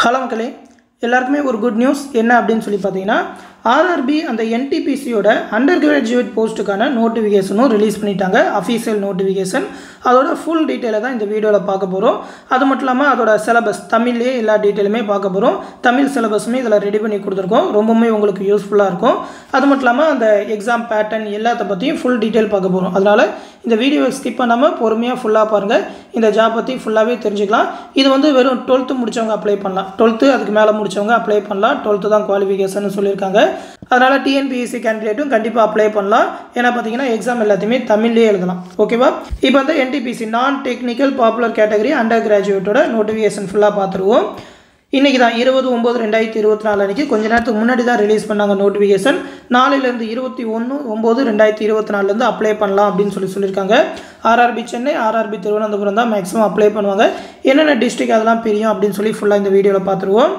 hello மக்களே எல்லாருக்குமே ஒரு குட் நியூஸ் என்ன அப்படின்னு சொல்லி பார்த்தீங்கன்னா ஆர்ஆர்பி அந்த என்டிபிசியோட அண்டர் கிராஜுவேட் போஸ்ட்டுக்கான நோட்டிஃபிகேஷனும் ரிலீஸ் பண்ணிட்டாங்க அஃபீஷியல் நோட்டிஃபிகேஷன் அதோட ஃபுல் டீட்டெயிலை தான் இந்த வீடியோவில் பார்க்க போகிறோம் அது மட்டும் இல்லாமல் அதோட சிலபஸ் தமிழ்லேயே எல்லா டீட்டெயிலுமே பார்க்க போகிறோம் தமிழ் சிலபஸுமே இதில் ரெடி பண்ணி கொடுத்துருக்கோம் ரொம்பவுமே உங்களுக்கு யூஸ்ஃபுல்லாக இருக்கும் அது மட்டும் இல்லாமல் அந்த எக்ஸாம் பேட்டர்ன் எல்லாத்த பற்றியும் ஃபுல் டீட்டெயில் பார்க்க போகிறோம் அதனால் இந்த வீடியோவை ஸ்கிப் பண்ணாமல் பொறுமையாக ஃபுல்லாக பாருங்கள் இந்த ஜாப் பற்றி ஃபுல்லாகவே தெரிஞ்சுக்கலாம் இது வந்து வெறும் டுவெல்த்து முடித்தவங்க அப்ளை பண்ணலாம் டுவெல்த்து அதுக்கு மேலே முடித்தவங்க அப்ளை பண்ணலாம் டுவெல்த்து தான் குவாலிஃபிகேஷன் சொல்லியிருக்காங்க அதனால் டிஎன்பிஎஸ்சி கேண்டிடேட்டும் கண்டிப்பாக அப்ளை பண்ணலாம் ஏன்னா பார்த்தீங்கன்னா எக்ஸாம் எல்லாத்தையுமே தமிழ்லேயே எழுதலாம் ஓகேவா இப்போ வந்து NTPC non technical popular category under கிராஜுவேட்டோட நோட்டிஃபிகேஷன் ஃபுல்லாக பார்த்துருவோம் இன்றைக்கி தான் இருபது ஒம்பது ரெண்டாயிரத்தி இருபத்தி நாலு அன்றைக்கி கொஞ்ச நேரத்துக்கு முன்னாடி தான் ரிலீஸ் பண்ணாங்க நோட்டிஃபிகேஷன் நாளையிலேருந்து இருபத்தி ஒன்று ஒம்பது ரெண்டாயிரத்தி இருபத்தி நாலுலேருந்து அப்ளை பண்ணலாம் அப்படின்னு சொல்லி சொல்லியிருக்காங்க ஆர்ஆர்பி சென்னை ஆர்ஆர்பி திருவனந்தபுரம் தான் மேக்ஸிமம் அப்ளை பண்ணுவாங்க என்னென்ன டிஸ்ட்ரிக் அதெல்லாம் பிரியும் அப்படின்னு சொல்லி ஃபுல்லாக இந்த வீடியோவில் பார்த்துருவோம்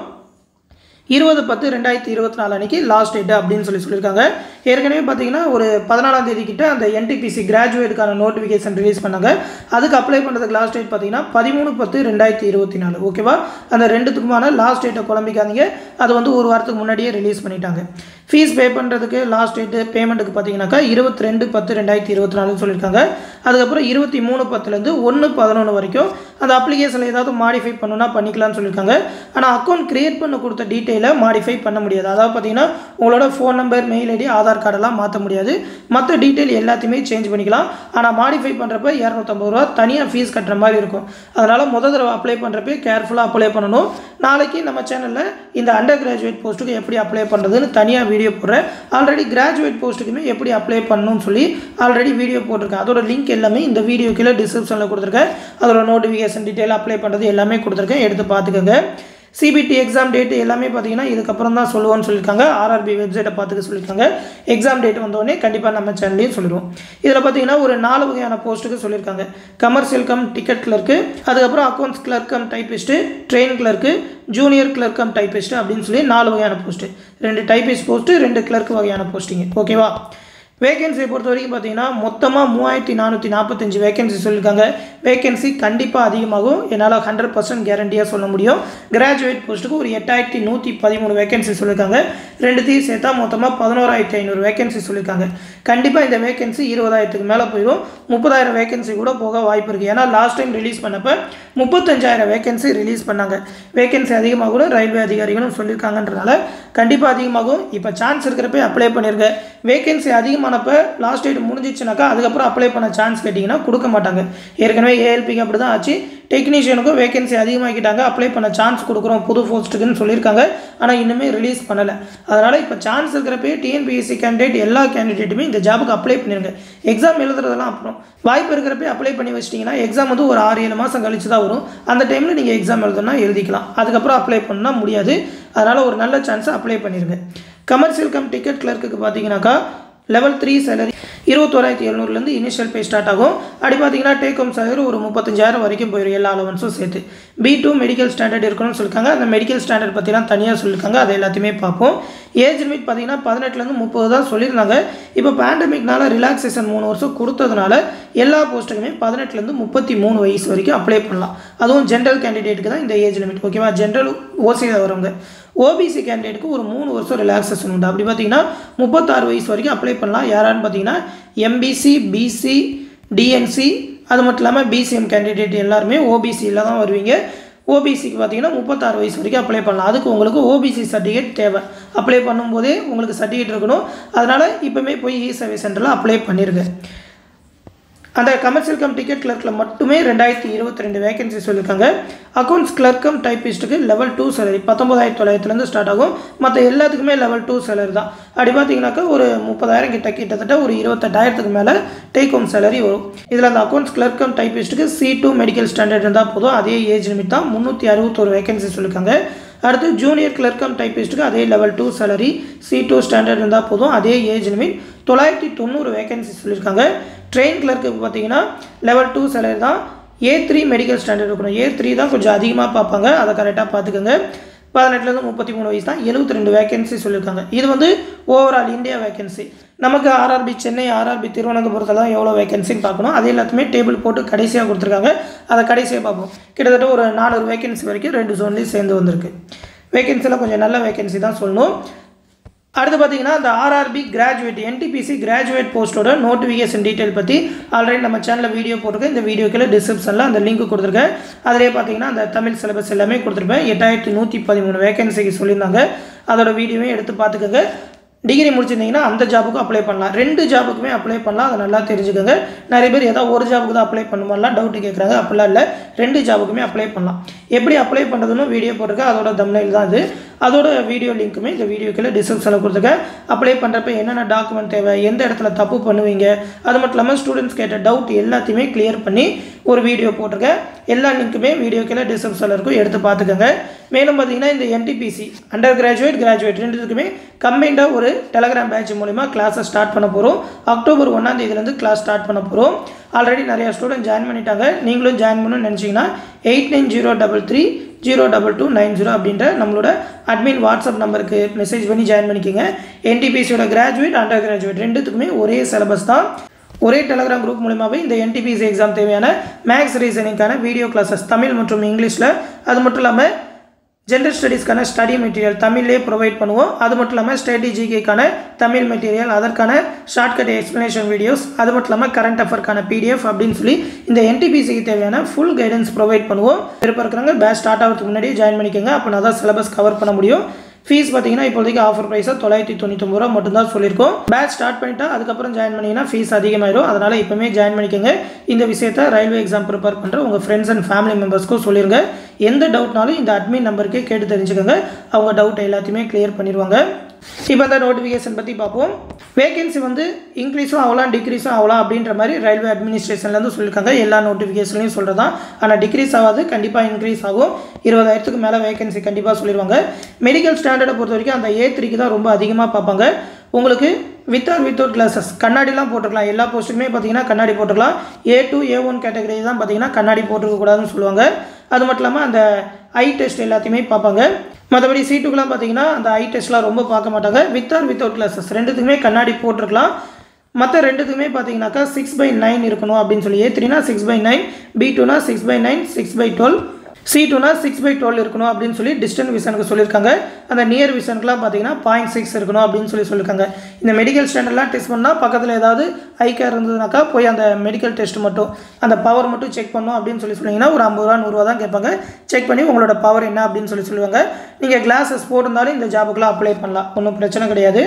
இருபது பத்து ரெண்டாயிரத்தி இருபத்தி நாலு அன்றைக்கி லாஸ்ட் டேட்டு அப்படின்னு சொல்லி சொல்லியிருக்காங்க ஏற்கனவே பார்த்தீங்கன்னா ஒரு பதினாலாம் தேதி கிட்ட அந்த என்டிபிசி கிராஜுவேட்டுக்கான நோட்டிஃபிகேஷன் ரிலீஸ் பண்ணாங்க அதுக்கு அப்ளை பண்ணுறதுக்கு லாஸ்ட் டேட் பார்த்தீங்கன்னா பதிமூணு பத்து ரெண்டாயிரத்தி இருபத்தி நாலு ஓகேவா அந்த ரெண்டுத்துக்குமான லாஸ்ட் டேட்டை குழம்பிக்காதீங்க அது வந்து ஒரு வாரத்துக்கு முன்னாடியே ரிலீஸ் பண்ணிட்டாங்க ஃபீஸ் பே பண்ணுறதுக்கு லாஸ்ட் டேட்டு பேமெண்ட்டுக்கு பார்த்தீங்கன்னாக்கா இருபத்தி ரெண்டு பத்து ரெண்டாயிரத்தி இருபத்தி நாலுன்னு சொல்லியிருக்காங்க அதுக்கப்புறம் இருபத்தி மூணு பத்துலேருந்து ஒன்று பதினொன்று வரைக்கும் அந்த அப்ளிகேஷனில் ஏதாவது மாடிஃபை பண்ணணும்னா பண்ணிக்கலாம்னு சொல்லியிருக்காங்க ஆனால் அக்கௌண்ட் க்ரியேட் பண்ண கொடுத்த டீட்டெயிலை மாடிஃபை பண்ண முடியாது அதாவது பார்த்தீங்கன்னா உங்களோட phone number mail ID Aadhaar கார்டெல்லாம் மாற்ற முடியாது மற்ற டீட்டெயில் எல்லாத்தையுமே சேஞ்ச் பண்ணிக்கலாம் ஆனால் மாடிஃபை பண்ணுறப்ப இரநூத்தம்பது ரூபா தனியாக ஃபீஸ் கட்டுற மாதிரி இருக்கும் அதனால் முதல் தடவை அப்ளை பண்ணுறப்ப கேர்ஃபுல்லாக அப்ளை பண்ணணும் நாளைக்கு நம்ம சேனலில் இந்த அண்டர் கிராஜுவேட் போஸ்ட்டுக்கு எப்படி அப்ளை பண்ணுறதுன்னு தனியாக வீடியோ போடுறேன் ஆல்ரெடி கிராஜுவேட் போஸ்ட்டுக்குமே எப்படி அப்ளை பண்ணணும்னு சொல்லி ஆல்ரெடி வீடியோ போட்டிருக்கேன் அதோட லிங்க் எல்லாமே இந்த வீடியோ கீழே டிஸ்கிரிப்ஷனில் கொடுத்துருக்கேன் அதோட நோட்டிஃபிகேஷன் டீட்டெயில் அப்ளை பண்ணுறது எல்லாமே கொடுத்துருக்கேன் எடுத்து பார்த்துக்கோங்க சிபிடி எக்ஸாம் டேட் எல்லாமே பார்த்தீங்கன்னா இதுக்கப்புறம் தான் சொல்லுவோம்னு சொல்லியிருக்காங்க ஆர்ஆர்பி வெப்சைட்டை பார்த்துக்க சொல்லியிருக்காங்க எக்ஸாம் டேட் வந்தோடனே கண்டிப்பாக நம்ம சேனல்லையும் சொல்லிடுவோம் இதில் பார்த்தீங்கன்னா ஒரு நாலு வகையான போஸ்ட்டுக்கு சொல்லியிருக்காங்க கமர்ஷியல் கம் டிக்கெட் கிளர்க்கு அதுக்கப்புறம் accounts clerk cum typist train clerk junior clerk cum typist அப்படின்னு சொல்லி நாலு வகையான போஸ்ட்டு ரெண்டு டைப்பிஸ்ட் போஸ்ட்டு ரெண்டு கிளர்க் வகையான போஸ்டிங்க ஓகேவா வேகன்சியை பொறுத்த வரைக்கும் பார்த்தீங்கன்னா மொத்தமாக மூவாயிரத்தி நானூற்றி நாற்பத்தஞ்சு வேகன்சி சொல்லியிருக்காங்க வேகன்சி கண்டிப்பாக அதிகமாகும் என்னால் ஹண்ட்ரட் பர்சன்ட் கேரண்டியாக சொல்ல முடியும் கிராஜுவேட் போஸ்ட்டுக்கு ஒரு எட்டாயிரத்தி நூற்றி பதிமூணு வேகன்சி சொல்லியிருக்காங்க ரெண்டுத்தையும் சேர்த்தா மொத்தமாக பதினோராயிரத்தி ஐநூறு வேகன்சி சொல்லியிருக்காங்க கண்டிப்பாக இந்த வேகன்சி இருபதாயிரத்துக்கு மேலே போயிடும் முப்பதாயிரம் வேகன்சி கூட போக வாய்ப்பு இருக்குது ஏன்னா லாஸ்ட் டைம் ரிலீஸ் பண்ணப்போ முப்பத்தஞ்சாயிரம் வேகன்சி ரிலீஸ் பண்ணாங்க வேகன்சி அதிகமாகும் ரயில்வே அதிகாரிகளும் சொல்லியிருக்காங்கன்றனால கண்டிப்பாக அதிகமாகும் இப்போ சான்ஸ் இருக்கிறப்ப அப்ளை பண்ணியிருக்க வேகன்சி அதிகமானப்போ லாஸ்ட் டேட் முடிஞ்சிச்சுனாக்கா அதுக்கப்புறம் அப்ளை பண்ண சான்ஸ் கேட்டிங்கன்னா கொடுக்க மாட்டாங்க ஏற்கனவே ஏஎல்பிக்கு அப்படி தான் ஆச்சு டெக்னீஷியனுக்கும் வேகன்சி அதிகமாக்கிட்டாங்க அப்ளை பண்ண சான்ஸ் கொடுக்குறோம் புது போஸ்ட்டுக்குன்னு சொல்லியிருக்காங்க ஆனால் இன்னுமே ரிலீஸ் பண்ணலை அதனால் இப்போ சான்ஸ் இருக்கிறப்பே டிஎன்பிஎஸ்சி கேண்டிடேட் எல்லா கேண்டிடேட்டுமே இந்த ஜாபுக்கு அப்ளை பண்ணிருங்க எக்ஸாம் எழுதுறதெல்லாம் அப்புறம் வாய்ப்பு இருக்கிறப்ப அப்ளை பண்ணி வச்சிட்டிங்கன்னா எக்ஸாம் வந்து ஒரு ஆறு ஏழு மாதம் கழிச்சு தான் வரும் அந்த டைமில் நீங்கள் எக்ஸாம் எழுதுனா எழுதிக்கலாம் அதுக்கப்புறம் அப்ளை பண்ணால் முடியாது அதனால் ஒரு நல்ல சான்ஸை அப்ளை பண்ணிடுங்க கமர்ஷியல் கம் டிக்கெட் கிளர்க்குக்கு பார்த்தீங்கன்னாக்கா லெவல் த்ரீ சேலரி இருபத்தோராயிரத்தி எழுநூறுலேருந்து இனிஷியல் பே ஸ்டார்ட் ஆகும் அப்படி பார்த்தீங்கன்னா டேக் ஹோம் சேலரி ஒரு முப்பத்தஞ்சாயிரம் வரைக்கும் போயிடும் எல்லா அலவன்ஸும் சேர்த்து பி டூ மெடிக்கல் ஸ்டாண்டர்ட் இருக்கணும்னு சொல்லியிருக்காங்க அந்த மெடிக்கல் ஸ்டாண்டர்ட் பற்றிலாம் தனியாக சொல்லியிருக்காங்க அதை எல்லாத்தையுமே பார்ப்போம் ஏஜ் லிமிட் பார்த்தீங்கன்னா பதினெட்டுலேருந்து முப்பது தான் சொல்லியிருந்தாங்க இப்போ பேண்டமிக்னால ரிலாக்ஸேஷன் மூணு வருஷம் கொடுத்ததுனால எல்லா போஸ்ட்டுக்குமே பதினெட்டுலேருந்து முப்பத்தி மூணு வயசு வரைக்கும் அப்ளை பண்ணலாம் அதுவும் ஜென்ரல் கேண்டிடேட்டுக்கு தான் இந்த ஏஜ் லிமிட் ஓகேவா ஜென்ரல் ஓசியில் வரவங்க ஓபிசி கேண்டிடேட்டுக்கு ஒரு மூணு வருஷம் ரிலாக்ஸேஷன் உண்டு அப்படி பார்த்தீங்கன்னா முப்பத்தாறு வயசு வரைக்கும் அப்ளை பண்ணலாம் யாரான்னு பார்த்தீங்கன்னா எம்பிசி பிசி டிஎன்சி அது மட்டும் இல்லாமல் பிசிஎம் கேண்டிடேட் எல்லாருமே ஓபிசியில் தான் வருவீங்க ஓபிசிக்கு பார்த்தீங்கன்னா முப்பத்தாறு வயசு வரைக்கும் அப்ளை பண்ணலாம் அதுக்கு உங்களுக்கு ஓபிசி சர்டிஃபிகேட் தேவை அப்ளை பண்ணும்போதே உங்களுக்கு சர்டிஃபிகேட் இருக்கணும் அதனால் இப்போமே போய் இ சர்வீஸ் சென்டரில் அப்ளை பண்ணிருங்க அந்த கமர்ஷியல் கம் டிக்கெட் கிளர்க்கில் மட்டுமே ரெண்டாயிரத்தி இருபத்தி ரெண்டு வேகன்சி சொல்லியிருக்காங்க அக்கௌண்ட்ஸ் கிளர்க்கம் டைப்பிஸ்ட்டுக்கு லெவல் டூ சேலரி பத்தொம்பதாயிரத்தி தொள்ளாயிரத்துலேருந்து ஸ்டார்ட் ஆகும் மற்ற எல்லாத்துக்குமே லெவல் டூ சேலரி தான் அப்படி பார்த்தீங்கன்னாக்கா ஒரு முப்பதாயிரம் கிட்ட கிட்டத்தட்ட ஒரு இருபத்தெட்டாயிரத்துக்கு மேலே டேக் ஹோம் சேலரி வரும் இதில் அந்த அக்கௌண்ட்ஸ் கிளர்க்கம் டைப்பிஸ்ட்டுக்கு சி டூ மெடிக்கல் ஸ்டாண்டர்ட் இருந்தால் போதும் அதே ஏஜ் லிமிட் தான் முந்நூற்றி அறுபத்தோரு வேகன்சி சொல்லியிருக்காங்க அடுத்து ஜூனியர் கிளர்க்கம் டைப்பிஸ்ட்டுக்கு அதே level two salary C two standard இருந்தால் போதும் அதே ஏஜ் லிமிட் தொள்ளாயிரத்தி தொண்ணூறு வேகன்சி சொல்லியிருக்காங்க ட்ரெயின் கிளர்க்கு பார்த்தீங்கன்னா லெவல் டூ சேலரி தான் ஏ த்ரீ மெடிக்கல் ஸ்டாண்டர்ட் இருக்கணும் ஏ த்ரீ தான் கொஞ்சம் அதிகமாக பார்ப்பாங்க அதை கரெக்டாக பார்த்துக்கோங்க பதினெட்டுலேருந்து முப்பத்தி மூணு வயசு தான் எழுபத்தி ரெண்டு வேகன்சி சொல்லியிருக்காங்க இது வந்து ஓவரால் இந்தியா வேகன்சி நமக்கு ஆர்ஆர்பி சென்னை ஆர்ஆர்பி திருவனந்தபுரத்தில் தான் எவ்வளோ வேகன்சின்னு பார்க்கணும் அது எல்லாத்தையுமே டேபிள் போட்டு கடைசியாக கொடுத்துருக்காங்க அதை கடைசியாக பார்ப்போம் கிட்டத்தட்ட ஒரு நானூறு வேகன்சி வரைக்கும் ரெண்டு ஜோன்லேயும் சேர்ந்து வந்திருக்கு வேகன்சியில் கொஞ்சம் நல்ல வேகன்சி தான் சொல்லணும் அடுத்து பார்த்தீங்கன்னா அந்த ஆர்ஆர்பி கிராஜுவேட் என்டிபிசி கிராஜுவேட் போஸ்ட்டோட நோட்டிஃபிகேஷன் டீட்டெயில் பற்றி ஆல்ரெடி நம்ம சேனலில் வீடியோ போட்டிருக்கேன் இந்த வீடியோக்கில் டிஸ்கிரிப்ஷனில் அந்த லிங்க் கொடுத்துருக்கேன் அதிலே பார்த்தீங்கன்னா அந்த தமிழ் சிலபஸ் எல்லாமே கொடுத்துருப்பேன் எட்டாயிரத்தி நூற்றி பதிமூணு வேகன்சிக்கு சொல்லியிருந்தாங்க அதோட வீடியோவையும் எடுத்து பார்த்துக்கோங்க டிகிரி முடிச்சிருந்தீங்கன்னா அந்த ஜாபுக்கும் அப்ளை பண்ணலாம் ரெண்டு ஜாபுக்குமே அப்ளை பண்ணலாம் அதை நல்லா தெரிஞ்சுக்கோங்க நிறைய பேர் ஏதாவது ஒரு ஜாபுக்கு தான் அப்ளை பண்ணுமாலாம் டவுட் கேட்குறாங்க அப்படிலாம் இல்லை ரெண்டு ஜாபுக்குமே அப்ளை பண்ணலாம் எப்படி அப்ளை பண்ணுறதுன்னு வீடியோ போட்டிருக்கேன் அதோட தம்னைல் தான் இது அதோட வீடியோ லிங்க்குமே இந்த வீடியோக்கில் டிஸ்கிரிப்ஷனில் கொடுத்துருக்கேன் அப்ளை பண்ணுறப்ப என்னென்ன டாக்குமெண்ட் தேவை எந்த இடத்துல தப்பு பண்ணுவீங்க அது மட்டும் இல்லாமல் ஸ்டூடெண்ட்ஸ் கேட்ட டவுட் எல்லாத்தையுமே கிளியர் பண்ணி ஒரு வீடியோ போட்டிருக்கேன் எல்லா லிங்க்குமே வீடியோக்கில் டிஸ்கிரிப்ஷனில் இருக்கும் எடுத்து பார்த்துக்கோங்க மேலும் பார்த்தீங்கன்னா இந்த என்டிபிசி அண்டர் கிராஜுவேட் கிராஜுவேட் ரெண்டுத்துக்குமே கம்பைண்டாக ஒரு டெலகிராம் பேட்ச் மூலிமா கிளாஸை ஸ்டார்ட் பண்ண போகிறோம் அக்டோபர் ஒன்றாம் தேதியிலேருந்து கிளாஸ் ஸ்டார்ட் பண்ண போகிறோம் ஆல்ரெடி நிறையா ஸ்டூடெண்ட் ஜாயின் பண்ணிட்டாங்க நீங்களும் ஜாயின் பண்ணணும்னு நினச்சிங்கன்னா eight nine zero double three zero double two nine zero அப்படின்ற நம்மளோட அட்மின் வாட்ஸ்அப் நம்பருக்கு மெசேஜ் பண்ணி ஜாயின் பண்ணிக்கோங்க என்டிபிசியோட கிராஜுவேட் அண்டர் கிராஜுவேட் ரெண்டுத்துக்குமே ஒரே சிலபஸ் தான் ஒரே டெலகிராம் குரூப் மூலிமாவே இந்த என்டிபிசி எக்ஸாம் தேவையான மேக்ஸ் ரீசனிங்கான வீடியோ கிளாஸஸ் தமிழ் மற்றும் இங்கிலீஷில் அது மட்டும் இல்லாமல் ஜென்ரல் ஸ்டடீஸ்க்கான ஸ்டடி மெட்டீரியல் தமிழ்லேயே ப்ரொவைட் பண்ணுவோம் அது மட்டும் இல்லாமல் ஸ்டடி ஜிகேக்கான தமிழ் மெட்டீரியல் அதற்கான ஷார்ட்கட் எக்ஸ்ப்ளனேஷன் வீடியோஸ் அது மட்டும் இல்லாமல் கரண்ட் அஃபர்க்கான பிடிஎஃப் அப்படின்னு சொல்லி இந்த என்டிபிசிக்கு தேவையான ஃபுல் கைடன்ஸ் ப்ரொவைட் பண்ணுவோம் விருப்பம் இருக்கிறவங்க பேட்ச் ஸ்டார்ட் ஆகிறதுக்கு முன்னாடியே ஜாயின் பண்ணிக்கோங்க அப்போ தான் சிலபஸ் கவர் பண்ண முடியும் ஃபீஸ் பார்த்தீங்கன்னா இப்போதைக்கு ஆஃபர் ப்ரைஸாக தொள்ளாயிரத்தி தொண்ணூத்தொம்பது ரூபா மட்டும்தான் சொல்லியிருக்கோம் பேட்ச் ஸ்டார்ட் பண்ணிட்டா அதுக்கப்புறம் ஜாயின் பண்ணிங்கன்னா ஃபீஸ் அதிகமாயிடும் அதனால் இப்போமே ஜாயின் பண்ணிக்கோங்க இந்த விஷயத்த ரயில்வே எக்ஸாம் ப்ரிப்பேர் பண்ணுற உங்கள் ஃப்ரெண்ட்ஸ் அண்ட் ஃபேமிலி மெம்பர்ஸ்க்கும் சொல்லிடுங்க எந்த டவுட்னாலும் இந்த அட்மின் நம்பருக்கே கேட்டு தெரிஞ்சுக்கோங்க அவங்க டவுட் எல்லாத்தையுமே கிளியர் பண்ணிடுவாங்க இப்போ அந்த நோட்டிஃபிகேஷன் பற்றி பார்ப்போம் வேகன்சி வந்து இன்க்ரீஸும் ஆகலாம் டிக்ரீஸும் ஆகலாம் அப்படின்ற மாதிரி ரயில்வே அட்மினிஸ்ட்ரேஷன்லேருந்து சொல்லியிருக்காங்க எல்லா நோட்டிஃபிகேஷன்லையும் சொல்கிறது தான் ஆனால் டிக்ரீஸ் ஆகாது கண்டிப்பாக இன்க்ரீஸ் ஆகும் இருபதாயிரத்துக்கு மேலே வேகன்சி கண்டிப்பாக சொல்லிடுவாங்க மெடிக்கல் ஸ்டாண்டர்டை பொறுத்த வரைக்கும் அந்த ஏ த்ரீக்கு தான் ரொம்ப அதிகமாக பார்ப்பாங்க உங்களுக்கு வித் ஆர் வித்தவுட் கிளாஸஸ் கண்ணாடிலாம் போட்டுக்கலாம் எல்லா போஸ்ட்டுக்குமே பார்த்தீங்கன்னா கண்ணாடி போட்டுக்கலாம் A two A one category தான் பார்த்தீங்கன்னா கண்ணாடி போட்டுருக்கக்கூடாதுன்னு சொல்லுவாங்க அது மட்டும் இல்லாமல் அந்த ஐ டெஸ்ட் எல்லாத்தையுமே பார்ப்பாங்க மற்றபடி சீட்டுக்கெலாம் பார்த்தீங்கன்னா அந்த ஐ டெஸ்ட்லாம் ரொம்ப பார்க்க மாட்டாங்க வித் ஆர் வித்தவுட் கிளாஸஸ் ரெண்டுத்துக்குமே கண்ணாடி போட்டிருக்கலாம் மற்ற ரெண்டுத்துக்குமே பார்த்தீங்கன்னாக்கா சிக்ஸ் பை நைன் இருக்கணும் அப்படின்னு சொல்லி ஏ த்ரீனா சிக்ஸ் பை நைன் பி டூனா six by nine six by twelve C டூனா சிக்ஸ் பை டுவெல் இருக்கணும் அப்படின்னு சொல்லி டிஸ்டன்ட் விஷனுக்கு சொல்லியிருக்காங்க அந்த நியர் விஷனுக்குலாம் பார்த்தீங்கன்னா பாயிண்ட் சிக்ஸ் இருக்கணும் அப்படின்னு சொல்லி சொல்லியிருக்காங்க இந்த மெடிக்கல் ஸ்டாண்டர்ட்லாம் டெஸ்ட் பண்ணால் பக்கத்தில் ஏதாவது ஐ கேர் இருந்ததுனாக்கா போய் அந்த மெடிக்கல் டெஸ்ட் மட்டும் அந்த பவர் மட்டும் செக் பண்ணணும் அப்படின்னு சொல்லி சொன்னீங்கன்னா ஒரு ஐம்பது ரூபா நூறுரூவா தான் கேட்பாங்க செக் பண்ணி உங்களோட பவர் என்ன அப்படின்னு சொல்லி சொல்லுவாங்க நீங்கள் கிளாஸஸ் போட்டிருந்தாலும் இந்த ஜாபுக்குலாம் அப்ளை பண்ணலாம் ஒன்றும் பிரச்சனை கிடையாது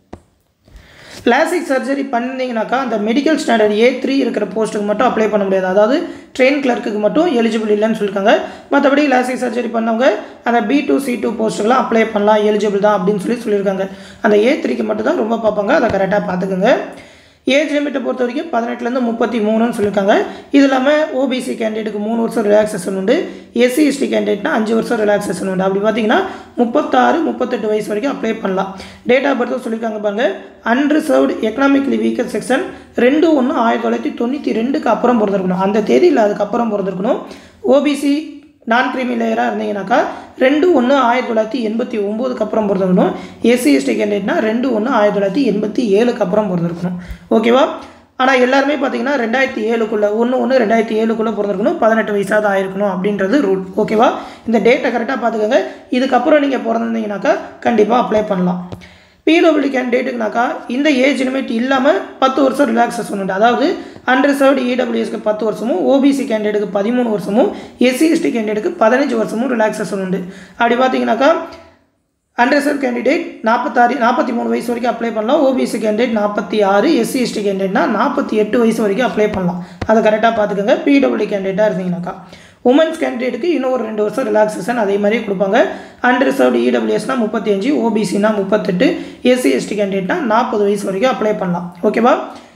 லாசிக் சர்ஜரி பண்ணிங்கனாக்கா அந்த மெடிக்கல் ஸ்டாண்டர்ட் ஏ த்ரீ இருக்கிற போஸ்ட்டுக்கு மட்டும் அப்ளை பண்ண முடியாது அதாவது ட்ரெயின் கிளர்க்குக்கு மட்டும் எலிஜிபிள் இல்லைன்னு சொல்லியிருக்காங்க மற்றபடி லாசிக் சர்ஜரி பண்ணவங்க அந்த பி டூ சி டூ போஸ்ட்டுக்கெலாம் அப்ளை பண்ணலாம் எலிஜிபிள் தான் அப்படின்னு சொல்லி சொல்லியிருக்காங்க அந்த ஏ த்ரீக்கு மட்டும் தான் ரொம்ப பார்ப்பாங்க அதை கரெக்டாக பார்த்துக்குங்க ஏஜ் லிமிட்டை பொறுத்த வரைக்கும் பதினெட்டுலேருந்து முப்பத்தி மூணுன்னு சொல்லியிருக்காங்க இது இல்லாமல் ஓபிசி கேண்டிடேட்டுக்கு மூணு வருஷம் ரிலாக்ஸேஷன் உண்டு எஸ்சி எஸ்டி கேண்டிடேட்னா அஞ்சு வருஷம் ரிலாக்ஸேஷன் உண்டு அப்படி பார்த்தீங்கன்னா முப்பத்தாறு முப்பத்தெட்டு வயசு வரைக்கும் அப்ளை பண்ணலாம் டேட் ஆஃப் பர்த்தும் சொல்லியிருக்காங்க பாருங்க அன்ரிசர்வ்டு எக்கனாமிக்லி வீக்கர் செக்ஷன் ரெண்டு ஒன்று ஆயிரத்தி தொள்ளாயிரத்தி தொண்ணூற்றி ரெண்டுக்கு அப்புறம் பிறந்திருக்கணும் அந்த தேதி இல்லை அதுக்கப்புறம் பிறந்திருக்கணும் ஓபிசி நான் கிரிமி லேயராக இருந்தீங்கன்னாக்கா ரெண்டு ஒன்று ஆயிரத்தி தொள்ளாயிரத்தி எண்பத்தி ஒம்போதுக்கு அப்புறம் பிறந்திருக்கணும் எஸ்சி எஸ்டி கேண்டிடேட்னா ரெண்டு ஒன்று ஆயிரத்தி தொள்ளாயிரத்தி எண்பத்தி ஏழுக்கு அப்புறம் பிறந்திருக்கணும் ஓகேவா ஆனால் எல்லாருமே பார்த்தீங்கன்னா ரெண்டாயிரத்தி ஏழுக்குள்ளே ஒன்று ஒன்று ரெண்டாயிரத்தி ஏழுக்குள்ளே பிறந்திருக்கணும் பதினெட்டு வயசாக தான் ஆயிருக்கணும் அப்படின்றது ரூல் ஓகேவா இந்த டேட்டை கரெக்டாக பார்த்துக்கோங்க இதுக்கப்புறம் நீங்கள் பிறந்திருந்தீங்கனாக்கா கண்டிப்பாக அப்ளை பண்ணலாம் பிடபிள்யூ கேண்டிடேட்டுக்குனாக்கா இந்த ஏஜ் லிமிட் இல்லாமல் பத்து வருஷம் ரிலாக்ஸேஷன் உண்டு அதாவது அன்ரிசர்வ்டு இடபிள்யூஎஸ்க்கு பத்து வருஷமும் ஓபிசி கேண்டிடேட்டுக்கு பதிமூணு வருஷமும் எஸ்சி எஸ்டி கேண்டிடேட்டுக்கு பதினஞ்சு வருஷமும் ரிலாக்ஸேஷன் உண்டு அப்படி பார்த்தீங்கன்னாக்கா அன்ரிசர்வ் கேண்டிடேட் நாற்பத்தாறு நாற்பத்தி மூணு வயசு வரைக்கும் அப்ளை பண்ணலாம் ஓபிசி கேண்டிடேட் நாற்பத்தி ஆறு எஸ்சி எஸ்டி கேண்டிடேட்னா நாற்பத்தி எட்டு வயசு வரைக்கும் அப்ளை பண்ணலாம் அதை கரெக்டாக பார்த்துக்கோங்க பிடபிள்யூ கேண்டிடேட்டாக இருந்தீங்கன்னாக்கா உமன்ஸ் கேண்டிடேட்டுக்கு இன்னும் ஒரு ரெண்டு வருஷம் ரிலாக்ஸேஷன் அதே மாதிரியே கொடுப்பாங்க அன்ரிசர்வ்டு இடபிள்யூஎஸ்னா முப்பத்தி அஞ்சு ஓபிசினா முப்பத்தெட்டு எஸ்சி எஸ்டி கேண்டிடேட்னா நாற்பது வயசு வரைக்கும் அப்ளை பண்ணலாம் ஓகேவா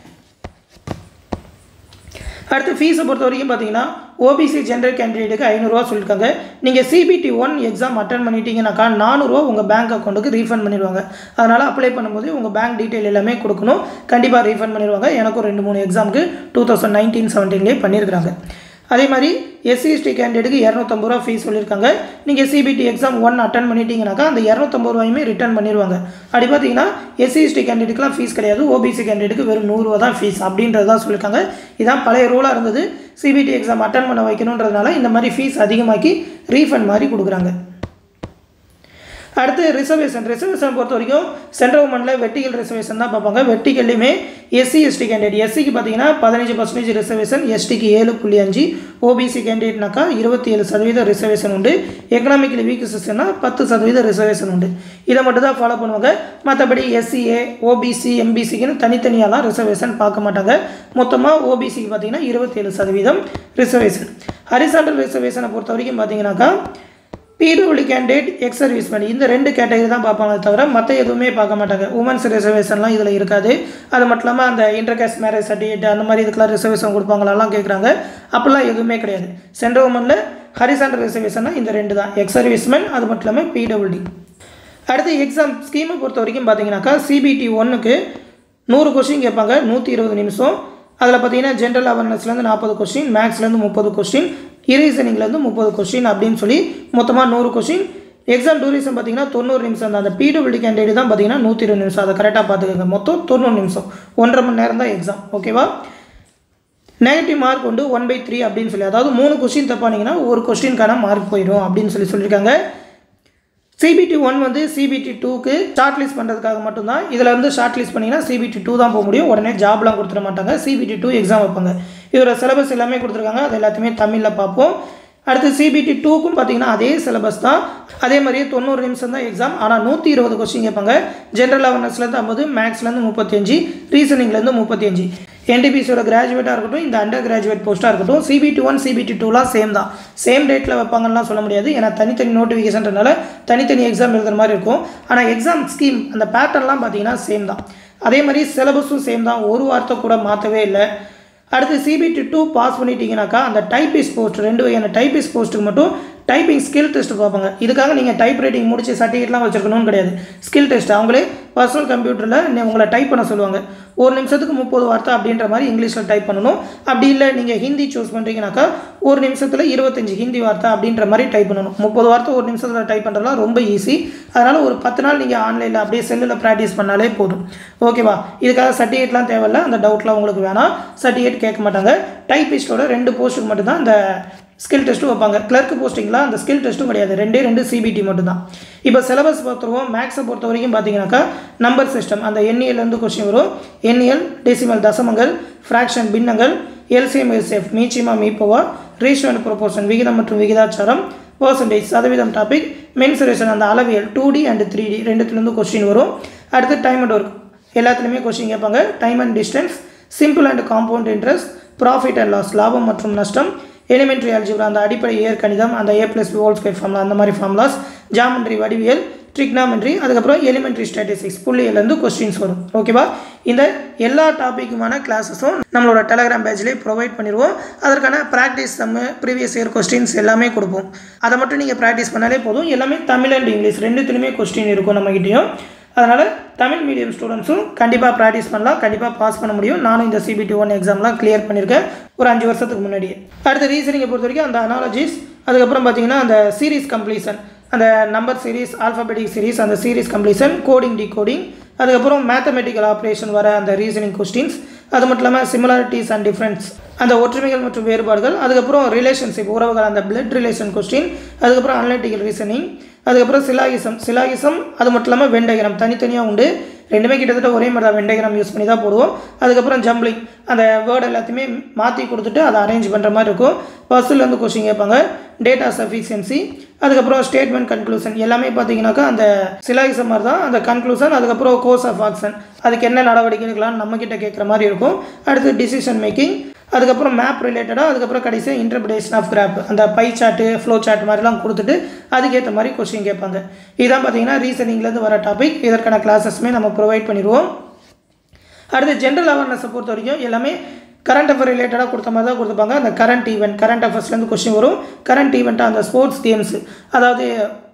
அடுத்து ஃபீஸை பொறுத்த வரைக்கும் பார்த்தீங்கன்னா ஓபிசி ஜென்ரல் கேண்டிடேட்டுக்கு ஐநூறுரூவா சொல்லியிருக்காங்க நீங்கள் சிபிடி ஒன் எக்ஸாம் அட்டன் பண்ணிட்டீங்கன்னாக்கா நானூறுரூவா உங்கள் பேங்க் அக்கௌண்ட்டுக்கு ரீஃபண்ட் பண்ணிடுவாங்க அதனால் அப்ளை பண்ணும்போது உங்கள் பேங்க் டீட்டெயில் எல்லாமே கொடுக்கணும் கண்டிப்பாக ரீஃபண்ட் பண்ணிடுவாங்க எனக்கும் ரெண்டு மூணு எக்ஸாமுக்கு டூ தௌசண்ட் நைன்டீன் செவன்டீன்லேயே பண்ணியிருக்கிறாங்க அதே மாதிரி எஸ்சிஎஸ்டி கேண்டிடேட்டுக்கு இரநூத்தம்பது ரூபா ஃபீஸ் சொல்லியிருக்காங்க நீங்கள் சிபிடி எக்ஸாம் ஒன் அட்டன் பண்ணிட்டீங்கனாக்கா அந்த இரநூத்தம்பது ரூபாயுமே ரிட்டர்ன் பண்ணிடுவாங்க அப்படி பார்த்தீங்கன்னா எஸ்சிஎஸ்டி கேண்டிடேட்டுக்குலாம் ஃபீஸ் கிடையாது ஓபிசி கேண்டிடேட்டுக்கு வெறும் நூறுரூவா தான் ஃபீஸ் அப்படின்றது தான் சொல்லியிருக்காங்க இதான் பழைய ரூலாக இருந்தது சிபிடி எக்ஸாம் அட்டன் பண்ண வைக்கணுன்றதுனால இந்த மாதிரி ஃபீஸ் அதிகமாக்கி ரீஃபண்ட் மாதிரி கொடுக்குறாங்க அடுத்து ரிசர்வேஷன் ரிசர்வேஷன் பொறுத்த வரைக்கும் சென்ட்ரல் கவர்மெண்ட்டில் வெர்டிகல் ரிசர்வேஷன் தான் பார்ப்பாங்க வெர்டிகல்லையுமே எஸ்சி எஸ்டி கேண்டிடேட் எஸ்சிக்கு பார்த்தீங்கன்னா பதினஞ்சு பர்சன்டேஜ் ரிசர்வேஷன் எஸ்டிக்கு ஏழு புள்ளி அஞ்சு ஓபிசி கேண்டிடேட்னாக்கா இருபத்தி ஏழு சதவீத ரிசர்வேஷன் உண்டு எக்கனாமிக்கலி வீக் செக்ஷன்னா பத்து சதவீத ரிசர்வேஷன் உண்டு இதை மட்டும் தான் ஃபாலோ பண்ணுவாங்க மற்றபடி எஸ்சிஏ ஓபிசி எம்பிசிக்குன்னு தனித்தனியாலாம் ரிசர்வேஷன் பார்க்க மாட்டாங்க மொத்தமாக ஓபிசிக்கு பார்த்தீங்கன்னா இருபத்தேழு சதவீதம் ரிசர்வேஷன் ஹரிசாண்டல் ரிசர்வேஷனை பொறுத்த வரைக்கும் பார்த்தீங்கன்னாக்கா பிடபிள்யூ கேண்டிடேட் எக்ஸ் சர்வீஸ்மேன் இந்த ரெண்டு கேட்டகரி தான் பார்ப்பாங்க தவிர மற்ற எதுவுமே பார்க்க மாட்டாங்க உமன்ஸ் ரிசர்வேஷன்லாம் இதில் இருக்காது அது மட்டும் இல்லாமல் அந்த இன்டர்காஸ்ட் மேரேஜ் சர்டிஃபிகேட் அந்த மாதிரி இதுக்கெல்லாம் ரிசர்வேஷன் கொடுப்பாங்களெல்லாம் கேட்குறாங்க அப்படிலாம் எதுவுமே கிடையாது சென்ட்ரல் உமனில் ஹரிசாண்டல் ரிசர்வேஷன்னா இந்த ரெண்டு தான் எக்ஸ் சர்வீஸ்மேன் அது மட்டும் இல்லாமல் பிடபிள்யூடி அடுத்து எக்ஸாம் ஸ்கீமை பொறுத்த வரைக்கும் பார்த்தீங்கன்னாக்கா சிபிடி ஒன்றுக்கு நூறு கொஸ்டின் கேட்பாங்க நூற்றி இருபது நிமிஷம் அதில் பார்த்தீங்கன்னா ஜென்ரல் அவேர்னஸ்லேருந்து நாற்பது கொஸ்டின் மேக்ஸ்லேருந்து முப்பது கொஸ்டின் இரீசனிங்லேருந்து முப்பது கொஸ்டின் அப்படின்னு சொல்லி மொத்தமாக நூறு கொஸ்டின் எக்ஸாம் டூரிசம் பார்த்தீங்கன்னா தொண்ணூறு நிமிஷம் தான் அந்த பிடபிள்யூடி கேண்டிடேட் தான் பார்த்தீங்கன்னா நூற்றி இருபது நிமிஷம் அதை கரெக்டாக பார்த்துக்கோங்க மொத்தம் தொண்ணூறு நிமிஷம் ஒன்றரை மணி நேரம் தான் எக்ஸாம் ஓகேவா நெகட்டிவ் மார்க் வந்து ஒன் பை த்ரீ அப்படின்னு சொல்லி அதாவது மூணு கொஸ்டின் தப்பானீங்கன்னா ஒரு கொஸ்டினுக்கான மார்க் போயிடும் அப்படின்னு சொல்லி சொல்லியிருக்காங்க சிபிடி ஒன் வந்து சிபிடி டூக்கு ஷார்ட் லிஸ்ட் பண்ணுறதுக்காக மட்டும்தான் இதில் வந்து ஷார்ட் லிஸ்ட் பண்ணிங்கன்னா சிபிடி டூ தான் போக முடியும் உடனே ஜாப்லாம் கொடுத்துட மாட்டாங்க சிபிடி டூ எக்ஸாம் வைப்பாங்க இதோட சிலபஸ் எல்லாமே கொடுத்துருக்காங்க அது எல்லாத்தையுமே தமிழில் பார்ப்போம் அடுத்து சிபிடி டூக்கும் பார்த்தீங்கன்னா அதே சிலபஸ் தான் அதே மாதிரியே தொண்ணூறு நிமிஷம் தான் எக்ஸாம் ஆனால் நூற்றி இருபது கொஸ்டின் கேட்பாங்க ஜென்ரல் அவேர்னஸ்லேருந்து ஐம்பது மேக்ஸ்லேருந்து முப்பத்தஞ்சு ரீசனிங்லேருந்து முப்பத்தஞ்சு என்டிபிசியோட கிராஜுவேட்டாக இருக்கட்டும் இந்த அண்டர் கிராஜுவேட் போஸ்ட்டாக இருக்கட்டும் சிபிடி ஒன் சிபிடி டூலாம் சேம் தான் சேம் டேட்டில் வைப்பாங்கலாம் சொல்ல முடியாது ஏன்னா தனித்தனி நோட்டிஃபிகேஷன்றனால தனித்தனி எக்ஸாம் எழுதுற மாதிரி இருக்கும் ஆனால் எக்ஸாம் ஸ்கீம் அந்த பேட்டர்ன்லாம் பார்த்தீங்கன்னா சேம் தான் அதே மாதிரி சிலபஸும் சேம் தான் ஒரு வார்த்தை கூட மாற்றவே இல்லை அடுத்து சிபிடி டூ பாஸ் பண்ணிட்டீங்கனாக்கா அந்த டைப்பிஸ் போஸ்ட் ரெண்டு வகையான டைப்பிஸ் போஸ்ட்டுக்கு மட்டும் டைப்பிங் ஸ்கில் டெஸ்ட் பார்ப்பாங்க இதுக்காக நீங்கள் டைப் ரைட்டிங் முடிச்சு சர்டிஃபிகேட்லாம் வச்சுருக்கணும்னு கிடையாது ஸ்கில் டெஸ்ட் அவங்களே பர்சனல் கம்ப்யூட்டரில் உங்களை டைப் பண்ண சொல்லுவாங்க ஒரு நிமிஷத்துக்கு முப்பது வார்த்தை அப்படின்ற மாதிரி இங்கிலீஷில் டைப் பண்ணணும் அப்படி இல்லை நீங்கள் ஹிந்தி சூஸ் பண்ணுறீங்கனாக்கா ஒரு நிமிஷத்தில் இருபத்தஞ்சி ஹிந்தி வார்த்தை அப்படின்ற மாதிரி டைப் பண்ணணும் முப்பது வார்த்தை ஒரு நிமிஷத்தில் டைப் பண்ணுறதுலாம் ரொம்ப ஈஸி அதனால் ஒரு பத்து நாள் நீங்கள் ஆன்லைனில் அப்படியே செல்லில் ப்ராக்டிஸ் பண்ணாலே போதும் ஓகேவா இதுக்காக சர்டிஃபிகேட்லாம் தேவையில்ல அந்த டவுட்லாம் உங்களுக்கு வேணாம் சர்டிஃபிகேட் கேட்க மாட்டாங்க டைப்பிஸ்டோட ரெண்டு போஸ்ட்டுக்கு மட்டும்தான் இந்த ஸ்கில் டெஸ்ட்டும் வைப்பாங்க கிளர்க் போஸ்டிங்லாம் அந்த ஸ்கில் டெஸ்ட்டும் கிடையாது ரெண்டே ரெண்டு சிபிடி மட்டும்தான் இப்போ சிலபஸ் பொறுத்தவரைக்கும் மேக்ஸை பொறுத்த வரைக்கும் பார்த்தீங்கன்னாக்கா நம்பர் சிஸ்டம் அந்த எண்ணியல்லேருந்து கொஸ்டின் வரும் எண்ணியல் டெசிமல் தசமங்கள் ஃப்ராக்ஷன் பின்னங்கள் எல்சிஎம் எஸ்எஃப் மீச்சிமா மீப்போவா ரேஷியோ அண்ட் ப்ரொபோர்ஷன் விகிதம் மற்றும் விகிதாச்சாரம் பர்சன்டேஜ் சதவீதம் டாபிக் மென்சுரேஷன் அந்த அளவியல் two D and three D ரெண்டுத்துலேருந்து கொஸ்டின் வரும் அடுத்து டைம் அண்ட் ஒர்க் எல்லாத்துலேயுமே கொஸ்டின் கேட்பாங்க time and distance simple and compound interest profit and loss லாபம் மற்றும் நஷ்டம் எலிமெண்ட்ரி அல்ஜிப்ரா அந்த அடிப்படை இயற்கணிதம் அந்த A plus whole square formula அந்த மாதிரி ஃபார்முலாஸ் ஜாமெண்ட்ரி வடிவியல் ட்ரிக்னாமெண்ட்ரி அதுக்கப்புறம் எலிமெண்ட்ரி ஸ்டாட்டிஸ்டிக்ஸ் புள்ளியிலேருந்து கொஸ்டின்ஸ் வரும் ஓகேவா இந்த எல்லா டாப்பிக்குமான கிளாஸஸும் நம்மளோட டெலகிராம் பேஜ்லேயே ப்ரொவைட் பண்ணிடுவோம் அதற்கான ப்ராக்டிஸ் நம்ம ப்ரீவியஸ் இயர் கொஸ்டின்ஸ் எல்லாமே கொடுப்போம் அதை மட்டும் நீங்கள் ப்ராக்டிஸ் பண்ணாலே போதும் எல்லாமே தமிழ் அண்ட் இங்கிலீஷ் ரெண்டுத்துலையுமே கொஸ்டின் இருக்கும் நம்மகிட்டையும் அதனால் தமிழ் மீடியம் ஸ்டூடெண்ட்ஸும் கண்டிப்பாக ப்ராக்டிஸ் பண்ணலாம் கண்டிப்பாக பாஸ் பண்ண முடியும் நானும் இந்த சிபிடி ஒன் எக்ஸாம்லாம் கிளியர் பண்ணியிருக்கேன் ஒரு அஞ்சு வருஷத்துக்கு முன்னாடியே அடுத்த ரீசனிங்கை பொறுத்த வரைக்கும் அந்த அனாலஜிஸ் அதுக்கப்புறம் பார்த்தீங்கன்னா அந்த சீரீஸ் கம்ப்ளீஷன் அந்த நம்பர் சீரீஸ் ஆல்ஃபபெட்டிக் சீரீஸ் அந்த சீரீஸ் கம்ப்ளீஷன் கோடிங் டிகோடிங் அதுக்கப்புறம் மேத்தமெட்டிக்கல் ஆப்ரேஷன் வர அந்த ரீசனிங் கொஸ்டின்ஸ் அது மட்டும் இல்லாமல் சிமிலாரிட்டிஸ் அண்ட் டிஃப்ரென்ஸ் அந்த ஒற்றுமைகள் மற்றும் வேறுபாடுகள் அதுக்கப்புறம் ரிலேஷன்ஷிப் உறவுகள் அந்த பிளட் ரிலேஷன் கொஸ்டின் அதுக்கப்புறம் அனலிட்டிக்கல் ரீசனிங் அதுக்கப்புறம் சிலாகிசம் சிலாகிசம் அது மட்டும் இல்லாமல் வெண்டகிரம் தனித்தனியாக உண்டு ரெண்டுமே கிட்டத்தட்ட ஒரே மாதிரி தான் வெண்டகிரம் யூஸ் பண்ணி தான் போடுவோம் அதுக்கப்புறம் ஜம்பிளிங் அந்த வேர்டு எல்லாத்தையுமே மாற்றி கொடுத்துட்டு அதை அரேஞ்ச் பண்ணுற மாதிரி இருக்கும் பஸ்ஸுலேருந்து கொஸ்டின் கேட்பாங்க டேட்டா சஃபிஷியன்சி அதுக்கப்புறம் ஸ்டேட்மெண்ட் கன்க்ளூஷன் எல்லாமே பார்த்தீங்கன்னாக்கா அந்த சிலாகிசம் மாதிரி தான் அந்த கன்க்ளூஷன் அதுக்கப்புறம் கோர்ஸ் ஆஃப் ஆக்ஷன் அதுக்கு என்ன நடவடிக்கை எடுக்கலாம்னு நம்மக்கிட்ட கேட்குற மாதிரி இருக்கும் அடுத்து டிசிஷன் மேக்கிங் அதுக்கப்புறம் மேப் ரிலேட்டடாக அதுக்கப்புறம் கடைசியாக இன்டர்பிரேஷன் ஆஃப் கிராப் அந்த பை சார்ட்டு ஃப்ளோ சார்ட் மாதிரிலாம் கொடுத்துட்டு அதுக்கேற்ற மாதிரி கொஸ்டின் கேட்பாங்க இதான் பார்த்தீங்கன்னா ரீசனிங்லேருந்து வர டாபிக் இதற்கான கிளாஸஸ்மே நம்ம ப்ரொவைட் பண்ணிடுவோம் அடுத்து ஜென்ரல் அவேர்னஸை பொறுத்த வரைக்கும் எல்லாமே கரண்ட் அஃபேர் ரிலேட்டடாக கொடுத்த மாதிரி தான் கொடுத்துப்பாங்க அந்த கரண்ட் ஈவெண்ட் கரண்ட் அஃபேர்ஸ்லேருந்து கொஸ்டின் வரும் கரண்ட் ஈவெண்ட்டாக அந்த ஸ்போர்ட்ஸ் கேம்ஸ் அதாவது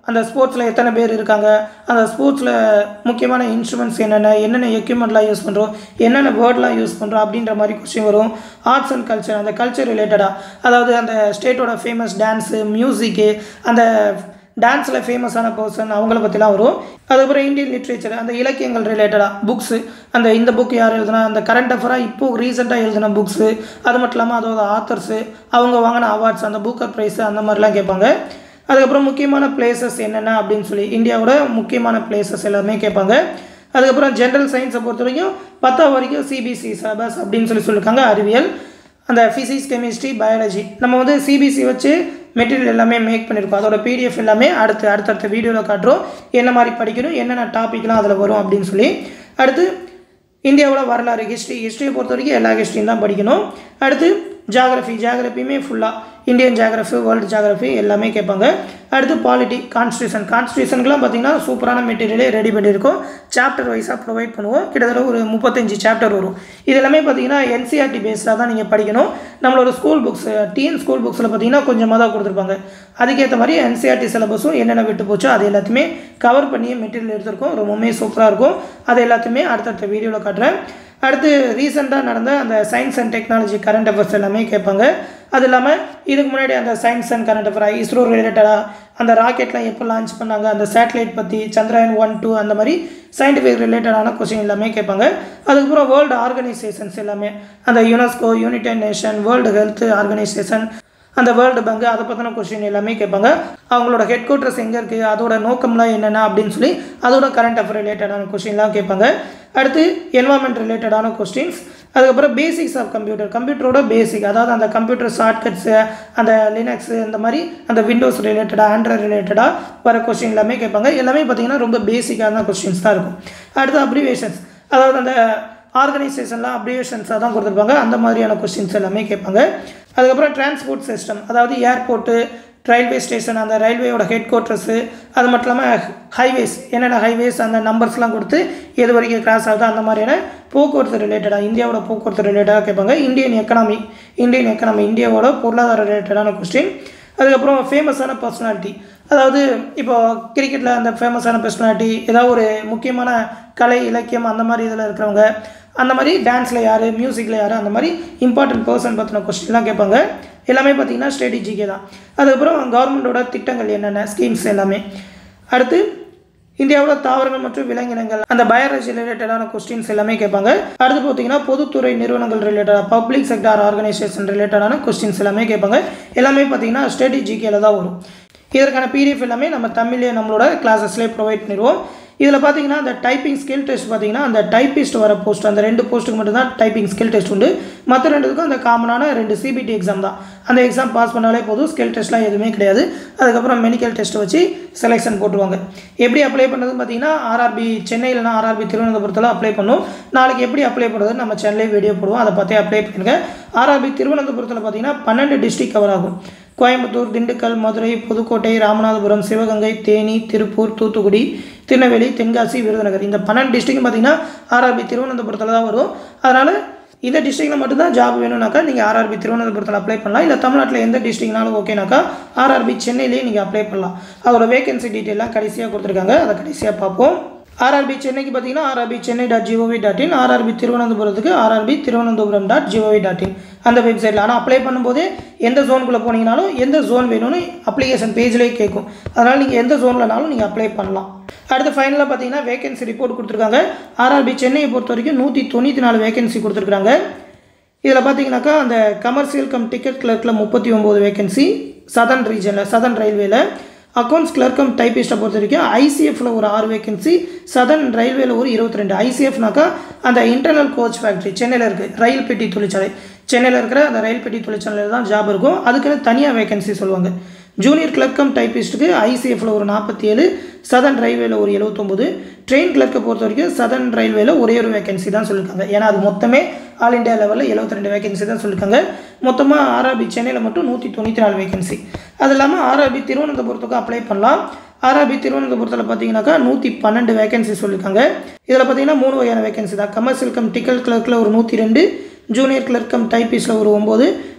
அந்த ஸ்போர்ட்ஸில் எத்தனை பேர் இருக்காங்க அந்த ஸ்போர்ட்ஸில் முக்கியமான இன்ஸ்ட்ருமெண்ட்ஸ் என்னென்ன என்னென்ன எக்யூப்மெண்ட்லாம் யூஸ் பண்ணுறோம் என்னென்ன வேர்ட்லாம் யூஸ் பண்ணுறோம் அப்படின்ற மாதிரி கொஸ்டின் வரும் ஆர்ட்ஸ் அண்ட் கல்ச்சர் அந்த கல்ச்சர் ரிலேட்டடாக அதாவது அந்த ஸ்டேட்டோட ஃபேமஸ் டான்ஸு மியூசிக்கு அந்த டான்ஸில் ஃபேமஸான பர்சன் அவங்கள பற்றிலாம் வரும் அதுக்கப்புறம் இந்தியன் லிட்ரேச்சர் அந்த இலக்கியங்கள் ரிலேட்டடாக புக்ஸு அந்த இந்த புக் யார் எழுதுனா அந்த கரண்ட் அஃபராக இப்போது ரீசெண்டாக எழுதின புக்ஸு அது மட்டும் இல்லாமல் அதோட ஆத்தர்ஸு அவங்க வாங்கின அவார்ட்ஸ் அந்த புக்கர் ப்ரைஸு அந்த மாதிரிலாம் கேட்பாங்க அதுக்கப்புறம் முக்கியமான பிளேசஸ் என்னென்ன அப்படின்னு சொல்லி இந்தியாவோட முக்கியமான பிளேசஸ் எல்லாமே கேட்பாங்க அதுக்கப்புறம் ஜென்ரல் சயின்ஸை பொறுத்த வரைக்கும் பத்தாம் வரைக்கும் சிபிசி சிலபஸ் அப்படின்னு சொல்லி சொல்லியிருக்காங்க அறிவியல் அந்த ஃபிசிக்ஸ் கெமிஸ்ட்ரி பயாலஜி நம்ம வந்து சிபிசி வச்சு மெட்டீரியல் எல்லாமே மேக் பண்ணியிருக்கோம் அதோட பிடிஎஃப் எல்லாமே அடுத்து அடுத்தடுத்த வீடியோவில் காட்டுறோம் என்ன மாதிரி படிக்கணும் என்னென்ன டாபிக்லாம் அதில் வரும் அப்படின்னு சொல்லி அடுத்து இந்தியாவோட வரலாறு ஹிஸ்ட்ரி ஹிஸ்ட்ரியை பொறுத்த வரைக்கும் எல்லா ஹிஸ்ட்ரியும் தான் படிக்கணும் அடுத்து ஜாகிரஃபி ஜாகிரஃபியுமே ஃபுல்லாக இந்தியன் ஜாகிரஃபி வேர்ல்டு ஜாகிரஃபி எல்லாமே கேட்பாங்க அடுத்து பாலிட்டி கான்ஸ்டியூஷன் கான்ஸ்டியூஷனுக்குலாம் பார்த்தீங்கன்னா சூப்பரான மெட்டீரியலே ரெடி பண்ணியிருக்கோம் சாப்டர் வைஸாக ப்ரொவைட் பண்ணுவோம் கிட்டத்தட்ட ஒரு முப்பத்தஞ்சு சாப்டர் வரும் இது எல்லாமே பார்த்தீங்கன்னா என்சிஆர்டி பேஸ்டாக தான் நீங்கள் படிக்கணும் நம்மளோட ஸ்கூல் புக்ஸ் டிஎன் ஸ்கூல் புக்ஸில் பார்த்தீங்கன்னா கொஞ்சமாக தான் கொடுத்துருப்பாங்க அதுக்கேற்ற மாதிரி என்சிஆர்டி சிலபஸும் என்னென்ன விட்டு போச்சோ அது எல்லாத்தையுமே கவர் பண்ணி மெட்டீரியல் எடுத்திருக்கோம் ரொம்பவுமே சூப்பராக இருக்கும் அது எல்லாத்தையுமே அடுத்தடுத்த வீடியோவில் காட்டுறேன் அடுத்து ரீசெண்டாக நடந்த அந்த science and technology current affairs எல்லாமே கேட்பாங்க அது இல்லாமல் இதுக்கு முன்னாடி அந்த science and current affair ISRO ரிலேட்டடாக அந்த ராக்கெட்லாம் எப்போ லான்ச் பண்ணாங்க அந்த சேட்டலைட் பற்றி சந்திரயான் ஒன் டூ அந்த மாதிரி சயின்டிஃபிக் ரிலேட்டடான கொஸ்டின் எல்லாமே கேட்பாங்க அதுக்கப்புறம் வேர்ல்டு ஆர்கனைசேஷன்ஸ் எல்லாமே அந்த UNESCO united nation world health organisation அந்த வேர்ல்டு பேங்க் அதை பற்றின கொஸ்டின் எல்லாமே கேட்பாங்க அவங்களோட ஹெட் குவார்ட்டர்ஸ் எங்கே இருக்குது அதோட நோக்கம்லாம் என்னென்ன அப்படின்னு சொல்லி அதோட கரண்ட் அஃபேர் ரிலேட்டடான கொஸ்டின்லாம் கேட்பாங்க அடுத்து என்வாமெண்ட் ரிலேட்டடான கொஸ்டின்ஸ் அதுக்கப்புறம் பேசிக்ஸ் ஆஃப் கம்ப்யூட்டர் கம்ப்யூட்டரோட பேசிக் அதாவது அந்த கம்ப்யூட்டர் ஷார்ட்கட்ஸு அந்த லினக்ஸு இந்த மாதிரி அந்த விண்டோஸ் ரிலேட்டடாக ஆண்ட்ராய்ட் ரிலேட்டடாக வர கொஸ்டின் எல்லாமே கேட்பாங்க எல்லாமே பார்த்தீங்கன்னா ரொம்ப பேசிக்கான கொஸ்டின்ஸ் தான் இருக்கும் அடுத்து அப்ரிவேஷன்ஸ் அதாவது அந்த ஆர்கனைசேஷன்லாம் அப்ரிவேஷன்ஸாக தான் கொடுத்துருப்பாங்க அந்த மாதிரியான கொஸ்டின்ஸ் எல்லாமே கேட்பாங்க அதுக்கப்புறம் டிரான்ஸ்போர்ட் சிஸ்டம் அதாவது ஏர்போர்ட்டு ரயில்வே ஸ்டேஷன் அந்த ரயில்வேயோட ஹெட் குவார்ட்டர்ஸு அது மட்டும் இல்லாமல் ஹைவேஸ் என்னென்ன ஹைவேஸ் அந்த நம்பர்ஸ்லாம் கொடுத்து எது வரைக்கும் கிராஸ் ஆகுதோ அந்த மாதிரியான போக்குவரத்து ரிலேட்டடாக இந்தியாவோட போக்குவரத்து ரிலேட்டடாக கேட்பாங்க இந்தியன் எக்கனாமி இந்தியன் எக்கனாமி இந்தியாவோட பொருளாதார ரிலேட்டடான கொஸ்டின் அதுக்கப்புறம் ஃபேமஸான பர்சனாலிட்டி அதாவது இப்போ கிரிக்கெட்டில் அந்த ஃபேமஸான பர்சனாலிட்டி ஏதாவது ஒரு முக்கியமான கலை இலக்கியம் அந்த மாதிரி இதில் இருக்கிறவங்க அந்த மாதிரி டான்ஸில் யார் மியூசிக்கில் யார் அந்த மாதிரி இம்பார்ட்டன்ட் பர்சன் பற்றின கொஸ்டின்லாம் கேட்பாங்க எல்லாமே பார்த்தீங்கன்னா ஸ்ட்ராட்டஜிக்கே தான் அதுக்கப்புறம் கவர்மெண்ட்டோட திட்டங்கள் என்னென்ன ஸ்கீம்ஸ் எல்லாமே அடுத்து இந்தியாவோட தாவரங்கள் மற்றும் விலங்கினங்கள் அந்த பயாலஜி ரிலேட்டடான கொஸ்டின்ஸ் எல்லாமே கேட்பாங்க அடுத்து பார்த்தீங்கன்னா பொதுத்துறை நிறுவனங்கள் ரிலேட்டடாக பப்ளிக் செக்டார் ஆர்கனைசேஷன் ரிலேட்டடான கொஸ்டின்ஸ் எல்லாமே கேட்பாங்க எல்லாமே பார்த்தீங்கன்னா ஸ்ட்ராட்டஜிக்கேல தான் வரும் இதற்கான பிடிஎஃப் எல்லாமே நம்ம தமிழ்லேயே நம்மளோட கிளாஸஸ்லேயே ப்ரொவைட் பண்ணிடுவோம் இதில் பார்த்தீங்கன்னா அந்த டைப்பிங் ஸ்கில் டெஸ்ட் பார்த்தீங்கன்னா அந்த டைப்பிஸ்ட் வர போஸ்ட் அந்த ரெண்டு போஸ்ட்டுக்கு மட்டும்தான் டைப்பிங் ஸ்கில் டெஸ்ட் உண்டு மற்ற ரெண்டுக்கும் அந்த காமனான ரெண்டு சிபிடி எக்ஸாம் தான் அந்த எக்ஸாம் பாஸ் பண்ணாலே போதும் ஸ்கில் டெஸ்ட்லாம் எதுவுமே கிடையாது அதுக்கப்புறம் மெடிக்கல் டெஸ்ட் வச்சு செலெக்ஷன் போட்டுருவாங்க எப்படி அப்ளை பண்ணுறதுன்னு பார்த்தீங்கன்னா ஆர்ஆர்பி சென்னையில்னா ஆர்ஆர்பி திருவனந்தபுரத்தில் அப்ளை பண்ணும் நாளைக்கு எப்படி அப்ளை பண்ணுறது நம்ம சேனல்லே வீடியோ போடுவோம் அதை பார்த்தே அப்ளை பண்ணுங்க ஆர்ஆர்பி திருவனந்தபுரத்தில் பார்த்தீங்கன்னா பன்னெண்டு டிஸ்ட்ரிக் கவர் ஆகும் கோயம்புத்தூர் திண்டுக்கல் மதுரை புதுக்கோட்டை ராமநாதபுரம் சிவகங்கை தேனி திருப்பூர் தூத்துக்குடி திருநெல்வேலி தென்காசி விருதுநகர் இந்த பன்னெண்டு டிஸ்ட்ரிக்டும் பார்த்தீங்கன்னா ஆர்ஆர்பி திருவனந்தபுரத்தில் தான் வரும் அதனால் இந்த டிஸ்ட்ரிக்டில் மட்டும்தான் ஜாப் வேணும்னாக்கா நீங்கள் ஆர்ஆர்பி திருவனந்தபுரத்தில் அப்ளை பண்ணலாம் இல்லை தமிழ்நாட்டில் எந்த டிஸ்ட்ரிக்னாலும் ஓகேனாக்கா ஆர்ஆர்பி சென்னையிலேயே நீங்கள் அப்ளை பண்ணலாம் அதோட வேகன்சி டீட்டெயிலாம் கடைசியாக கொடுத்துருக்காங்க அதை கடைசியாக பார்ப்போம் ஆர்ஆர்பி சென்னைக்கு பார்த்தீங்கன்னா RRB Chennai dot G O V dot in RRB திருவனந்தபுரத்துக்கு RRB Thiruvananthapuram dot G O V dot in அந்த வெப்சைட்டில் ஆனால் அப்ளை பண்ணும்போது எந்த ஜோனுக்குள்ளே போனீங்கனாலும் எந்த ஜோன் வேணும்னு அப்ளிகேஷன் பேஜ்லேயே கேட்கும் அதனால் நீங்கள் எந்த ஜோன்லனாலும் நீங்கள் அப்ளை பண்ணலாம் அடுத்து ஃபைனலாக பார்த்தீங்கன்னா வேகன்சி ரிப்போர்ட் கொடுத்துருக்காங்க ஆர்ஆர்பி சென்னையை பொறுத்த வரைக்கும் நூற்றி தொண்ணூற்றி நாலு வேகன்சி கொடுத்துருக்காங்க இதில் பார்த்தீங்கன்னாக்கா அந்த கமர்ஷியல் கம் டிக்கெட் கிளர்க்கில் முப்பத்தி ஒம்பது வேகன்சி சதன் ரீஜனில் சதன் ரயில்வேல அக்கௌண்ட்ஸ் கிளர்க்கம் டைப்பிஸ்ட்டை பொறுத்த வரைக்கும் ஐசிஎஃப்ல ஒரு ஆறு வேகன்சி சதன் ரயில்வேல ஒரு இருபத்தி ரெண்டு ஐசிஎஃப்னாக்கா அந்த இன்டர்னல் கோச் ஃபேக்ட்ரி சென்னையில் இருக்குது ரயில் பெட்டி தொழிற்சாலை சென்னையில் இருக்கிற அந்த ரயில் பெட்டி தொழிற்சாலையில் தான் ஜாப் இருக்கும் அதுக்குன்னு தனியாக வேகன்சி சொல்லுவாங்க ஜூனியர் கிளர்க்கம் டைப்பிஸ்ட்டுக்கு ஐசிஎஃப்ல ஒரு நாற்பத்தி ஏழு சதன் ரயில்வேல ஒரு எழுபத்தொம்போது ட்ரெயின் கிளர்க்கை பொறுத்த வரைக்கும் சதன் ரயில்வேல ஒரே ஒரு வேகன்சி தான் சொல்லியிருக்காங்க ஏன்னா அது மொத்தமே ஆல் இண்டியா லெவலில் எழுபத்தி ரெண்டு வேகன்சி தான் சொல்லியிருக்காங்க மொத்தமாக ஆர்ஆர்பி சென்னையில் மட்டும் நூற்றி தொண்ணூற்றி நாலு வேகன்சி அது இல்லாமல் ஆர்ஆர்பி திருவனந்தபுரத்துக்கு அப்ளை பண்ணலாம் ஆர்ஆர்பி திருவனந்தபுரத்தில் பார்த்தீங்கன்னாக்கா நூற்றி பன்னெண்டு வேகன்சி சொல்லியிருக்காங்க இதில் பார்த்தீங்கன்னா மூணு வகையான வேகன்சி தான் கமர்ஷியல் கம் டிக்கெட் கிளர்க்கில் ஒரு நூற்றி ரெண்டு ஜூனியர் கிளர்க் கம் டைப்பிஸ்டில் ஒரு ஒம்பது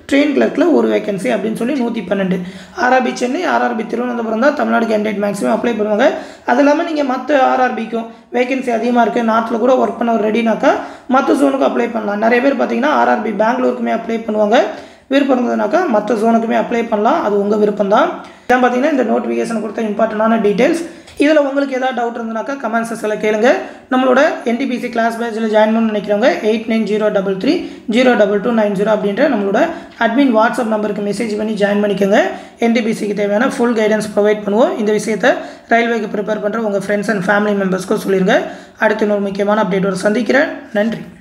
ட்ரெயின் கிளர்க்கில் ஒரு வேகன்சி அப்படின்னு சொல்லி நூற்றி பன்னெண்டு ஆர்ஆர்பி சென்னை ஆர்ஆர்பி திருவனந்தபுரம் தான் தமிழ்நாடு கேண்டிடேட் மேக்ஸிமம் அப்ளை பண்ணுவாங்க அது இல்லாமல் நீங்கள் மற்ற ஆர்ஆர்பிக்கும் வேகன்சி அதிகமாக இருக்குது நார்த்தில் கூட ஒர்க் பண்ண ரெடினாக்கா மற்ற ஜோனுக்கும் அப்ளை பண்ணலாம் நிறைய பேர் பார்த்தீங்கன்னா ஆர்ஆர்பி பெங்களூருக்குமே அப்ளை பண்ணுவாங்க விருப்பம் இருந்ததுனாக்கா மற்ற ஜோனுக்குமே அப்ளை பண்ணலாம் அது உங்கள் விருப்பம் தான் இதான் பார்த்தீங்கன்னா இந்த நோட்டிஃபிகேஷன் கொடுத்த இம்பார்ட்டண்டான டீட்டெயில்ஸ் இதில் உங்களுக்கு ஏதாவது டவுட் இருந்ததுனாக்கா கமெண்ட் செக்ஷனில் கேளுங்க நம்மளோட என்டிபிசி கிளாஸ் பேட்சில் ஜாயின் பண்ண நினைக்கிறவங்க eight nine zero double three zero double two nine zero அப்படின்ற நம்மளோட அட்மின் வாட்ஸ்அப் நம்பருக்கு மெசேஜ் பண்ணி ஜாயின் பண்ணிக்கோங்க என்டிபிசிக்கு தேவையான ஃபுல் கைடன்ஸ் ப்ரொவைட் பண்ணுவோம் இந்த விஷயத்தை ரயில்வேக்கு ப்ரிப்பேர் பண்ணுற உங்கள் ஃப்ரெண்ட்ஸ் அண்ட் ஃபேமிலி மெம்பர்ஸ்க்கும் சொல்லிடுங்க அடுத்து இன்னொரு முக்கியமான அப்டேட்டோட சந்திக்கிறேன் நன்றி